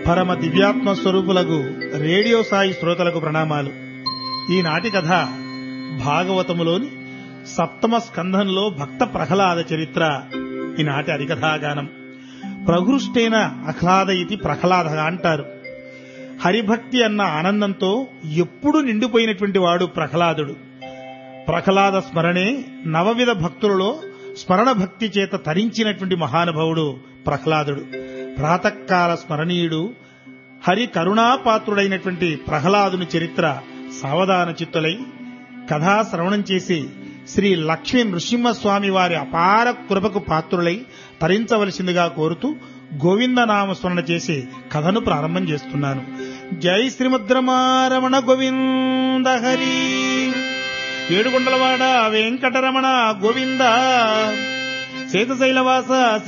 పరమ దివ్యాత్మ స్వరూపులకు రేడియో సాయి శ్రోతలకు ప్రణామాలు ఈనాటి కథ భాగవతములోని సప్తమ స్కంధంలో భక్త ప్రహ్లాద చరిత్ర ఈనాటి హరికథాగానం ప్రహృష్టేన ఆహ్లాద ఇది ప్రహ్లాద అంటారు హరిభక్తి అన్న ఆనందంతో ఎప్పుడు నిండిపోయినటువంటి వాడు ప్రహ్లాదుడు ప్రహ్లాద స్మరణే నవవిధ భక్తులలో స్మరణ భక్తి చేత తరించినటువంటి మహానుభావుడు ప్రహ్లాదుడు ప్రాతకాల స్మరణీయుడు హరి కరుణాపాత్రుడైనటువంటి ప్రహ్లాదుని చరిత్ర సావధాన చిత్తులై కథా శ్రవణం చేసి శ్రీ లక్ష్మీ నృసింహస్వామి వారి అపార కృపకు పాత్రులై తరించవలసిందిగా కోరుతూ గోవిందనామ స్మరణ చేసి కథను ప్రారంభం చేస్తున్నాను జై శ్రీముద్రమారమణ గోవింద హరి ఏడుకొండలవాడ వెంకటరమణ గోవింద శేతశైలవాస